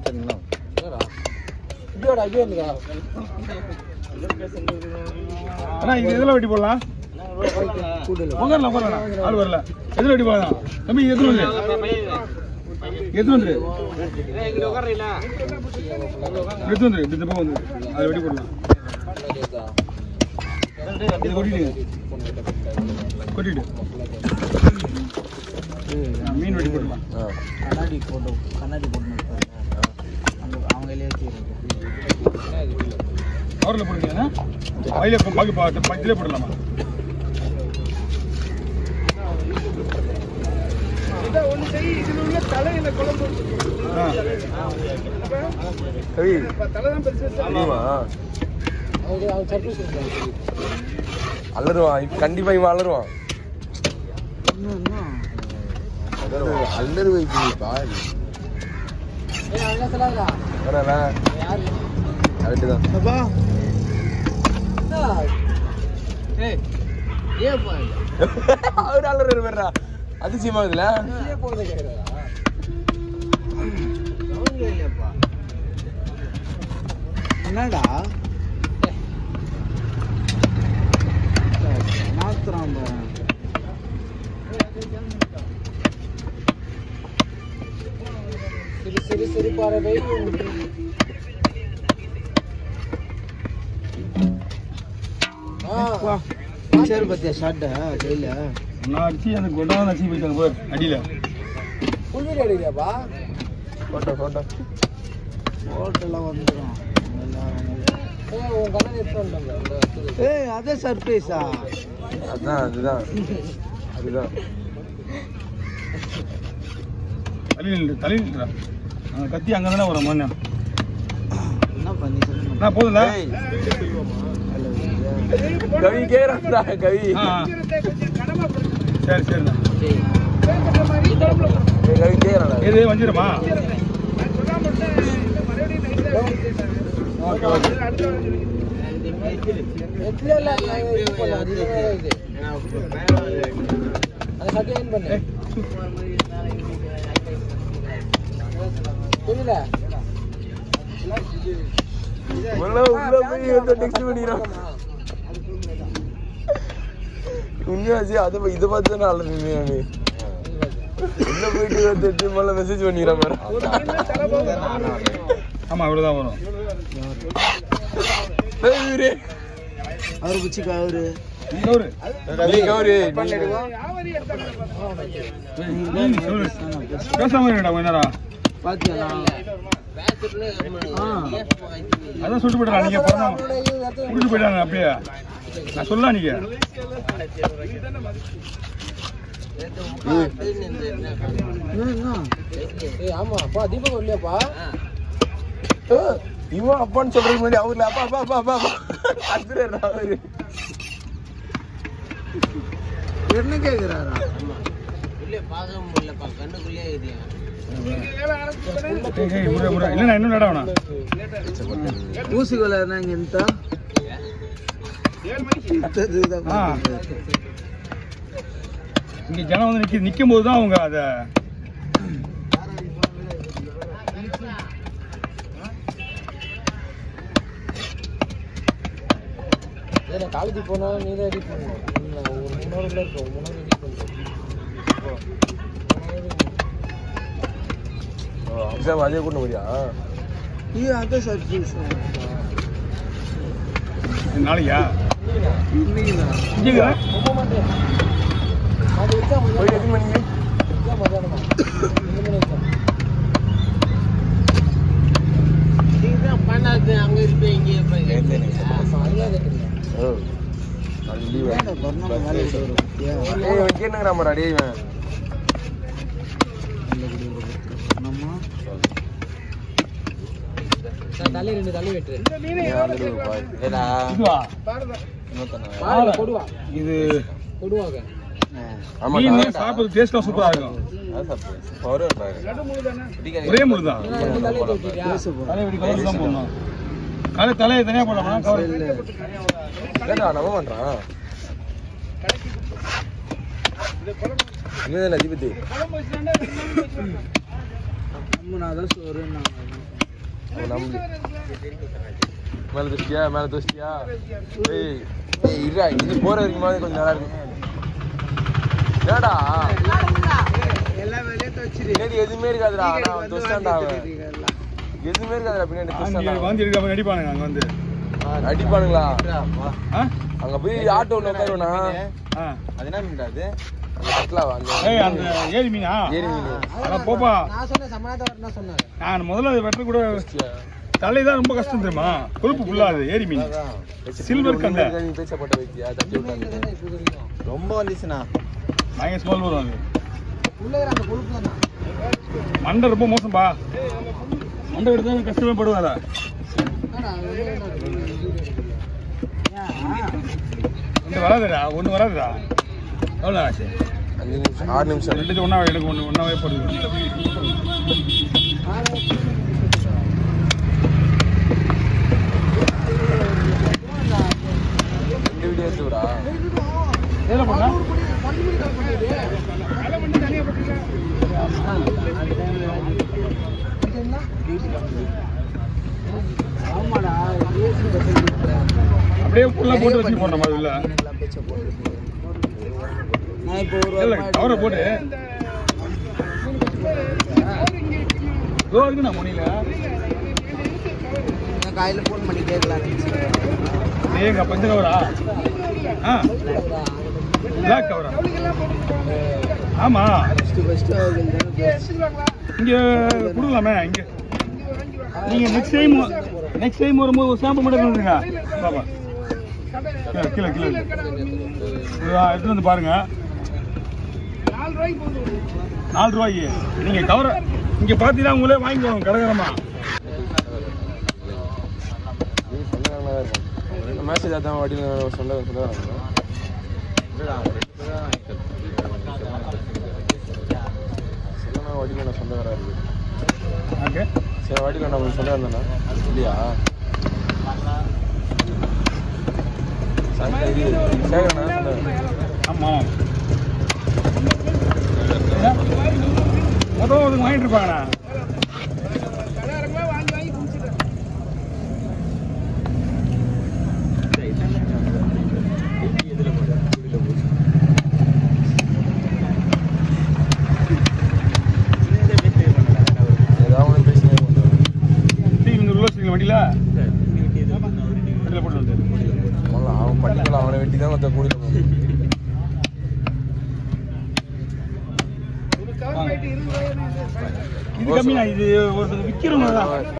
சரிங்களா இதோட ஐயோ இருக்கா அண்ணா இது எதில் வெட்டி போடலாம் உட்காரலாம் உட்காரலாம் ஆள் வரல எதில் வெட்டி போடலாம் தம்பி எத்தனை வந்து எத்தனை வந்துரு எடுத்து வந்துரு இப்படி இந்த பக்கம் வந்து அதை வெட்டி போடலாம் இது கொட்டிடு கொட்டிடு ஆ, மீன் வெட்டி போடலாம் கண்ணாடி போட்டோ கண்ணாடி போட்டு அவங்க அவங்களே கவரில் போடுறீங்கன்னா வயலில் பாக்கு பார்த்து பஞ்சிலே போடலாமா ஆ கவி தெரியுமா அவங்க அவங்க சர்வீஸ் அலருவான் இப்ப கண்டிப்பா இவன் அலருவான் அலறு வைப்பு பாரு ஏய் அவங்க சொல்லாதடா வரல யாரு கரெக்டு தான் அப்பா ஏய் ஏன் போய் அவர் அலறு வேறா அதிசயமா இதுல ஏன் போறத கேக்குறா அவங்க இல்லப்பா என்னடா மாத்திரம் சரி சரி சரி பறவை சரி பத்தியா ஷாட்டா கையில நான் அடிச்சு அந்த கொண்டாந்து நசி போயிட்டாங்க பாரு அடியில் புல்வெளி அடிக்கிறியாப்பா போட்டோ போட்டோ ஹோட்டல்லாம் வந்துடும் ஏய் உன் கண்ணன் எடுத்து வந்துட்டாங்க ஏய் அதே சர்ப்ரைஸா அதான் அதுதான் அதுதான் தலையில் தலையில் அந்த கத்தி அங்கே தானே வரும் மண்ணு என்ன பண்ணி சொல்லுங்க நான் போதும்ல ஏய், கவி கேக்குறான்டா கவி ஆ ஆ. சரி சரிண்ணா ஏய், கவி கேக்குறான்டா எது வஞ்சிரமா ஓகே ஓகே ஏய், புரியல உள்ள உள்ள போய் வந்து டெக்ஸ்ட் பண்ணிக்கிறான் உண்மையாச்சு அதை பா- இதை பார்த்து தான் அலறேன் நானு உள்ள போயிட்டு வந்து மேல மெசேஜ் பண்ணிக்கிறான் பாரு ஆமா இவ்வளவுதான் வரும் ஏய், இவரு. அவரு பிடிச்சிக்கா அவரு நீங்க அவரு நீ கௌரி நீ நீ சொல்லு பேசாம இருக்கடா கொஞ்ச நேரம் பாத்தியா அதான் சொல்லிட்டு போயிடலாம் நீங்க பிறந்தாங்க முடிச்சு போயிட்டாங்க அப்படியே நான் சொல்லலாம் நீங்க ஆமா அப்பா தீபக் இல்லையாப்பா ஏய், இவன் அப்பான்னு சொல்றதுக்கு முன்னாடி அவர்ல அப்பா அப்பா அப்பா அப்பா அப்பா கத்துறாரு அவரு என்ன கேக்குறாரா ஏய், ஏய், முறை, முறை. இல்லைண்ணா இன்னும் நட வேணாம் ஊசிகோல இங்க ఎంత ஆ. இங்க ஜனம் வந்து நிக்க நிக்கும் போது தான் அவங்க அதை காலேஜ் போனா நீ தான் எடிட் பண்ணுவோம் ஒரு மூணு கூட இருக்கும் மூணு எடிட் பண்ணுவோம் எக்ஸாம் அதே கூட்டு போறியா இது அதான் சர்ப்ரைஸ் நாளைக்கா இல்லைங்களா இங்கேங்களா ரொம்ப மாட்டேன் அது எக்ஸாம் போயிட்டு எத்தனை மணிக்கு எக்ஸாம் மதியானமா ரெண்டு மணி எக்ஸாம் சரியா கேட்டுருங்க ஓ நாளைக்கு லீவு வேலை விட்டு வரும் ஏய் இவன் கேட்டுக்கிறான் பாரு அடே இவன் தள்ளி ரெண்டு தள்ளி வெட்டுரு இதுவா பாருங்க கொடுவா இது கொடுவாங்க மீன் சாப்பிடுறது டேஸ்ட்லாம் சூப்பரா இருக்கும் ஒரே முழுதான் ரெண்டு தள்ளி வெட்டிட்டியா தலை இப்படி கவர் தான் போடணும் கலை தலையை தனியா போடலாமா கவர் நம்ம பண்றான் இல்ல அதிபதி நம்புனாதான் சோறுன்னு அவன் நம்பு மேல தோஸ்தியா மேல தோஸ்தியா ஏய் ஏய், இருடா இது போற வரைக்கும் மாதிரி கொஞ்சம் நல்லா இருக்கும் என்னடா எல்லா வேலையும் துவச்சிரு பின்னாடி எதுவுமே இருக்காதுடா ஆனா அவன் தோஸ்தான்டா அவன் எதுவுமே இருக்காதுடா பின்னாடி அங்க தோஸ்தான்டா வாந்தி எடுக்காம நடிப்பானுங்க அங்க வந்து அடிப்பானுங்களா ஆ? அங்க போய் ஆட்டோ ஒண்ணு உட்காருவனா ஆ. அது என்ன மீன் அது அந்த கட்லாவா அந்த ஏய் அந்த ஏரி மீனா ஏரி மீன் அட போப்பா நான் சொன்னேன் சமாதானம் வரணும் சொன்னாங்க நான் முதல்ல அது வெட்ட கூட தோஸ்தியா தலை தான் ரொம்ப கஷ்டம் தெரியுமா கொழுப்பு ஃபுல்லா அது ஏரி மீன் சில்வர் கண்டை நீ பேச்ச போட்ட வைத்தியா தட்டி விட்டாங்க ரொம்ப வந்துச்சுண்ணா பயங்கர ஸ்மெல் வரும் அது உள்ள அந்த கொழுப்பு தானே மண்டை ரொம்ப மோசம்பா மண்டை எடுத்தா கஷ்டமே படுவாரா ஒன்று வராதுடா ஒன்று வராதுடா எவ்வளோ ஆச்சு அஞ்சு நிமிஷம் ஆறு நிமிஷம் ரெண்டு ஒன்றா எனக்கு ஒன்று ஒன்றாவே போடுது ரெண்டு வீடியோ எடுத்துடா எதில் பண்ணா ஆமாடா அப்படியே ஃபுல்லாக போட்டு வச்சு போடுற மாதிரி இல்லை நான் இப்போ ஒரு இல்லை கவரை போட்டு இதோ இருக்குண்ணா மணியில் நான் காலையில ஃபோன் பண்ணி கேட்கலாம் ஏங்க பஞ்ச கவரா ஆ பிளாக் கவரா ஆமா ஃபஸ்ட்டு ஃபஸ்ட்டு இங்க கொடுக்கலாமே இங்க நீங்க நெக்ஸ்ட் டைம் நெக்ஸ்ட் டைம் வரும்போது ஒரு சாம்பிள் மட்டும் கொடுங்க பாப்பா கிலோ கிலோ கிலோ எடுத்துட்டு வந்து பாருங்க நாலு ரூபாய்க்கு நீங்க கவர இங்க பாத்தீங்கன்னா உங்களே வாங்கிக்கோங்க கடகரமா நீ சொந்தக்காரங்களா தான் இருக்கும் மேசேஜ் அதான் வாட்டியில் சொந்த சொந்தக்காரங்க சிலனா வாட்டியில் நான் சொந்தக்காரா இருக்கு ஓகே சரி வாட்டியில் நான் உங்களுக்கு சொந்தக்காரன் தானே இல்லையா சாயங்காலம் இது சேகரண்ணா சொந்தக்காரன் ஆமா மொத்தம் அதுக்கு வாங்கிட்டு இருப்பாங்கண்ணா ஏதாவது ஒன்று பேசினே கொண்டு வரும். டீ இந்த உள்ள வச்சுருங்க வண்டியில் வண்டியில் போட்டு வந்து முதல்ல அவன் பட்டிக்கல அவனை வெட்டி தான் மற்ற கூடியில் போகணும் இது கம்மியா இது ஒருத்தர் விற்கிறவங்க தான்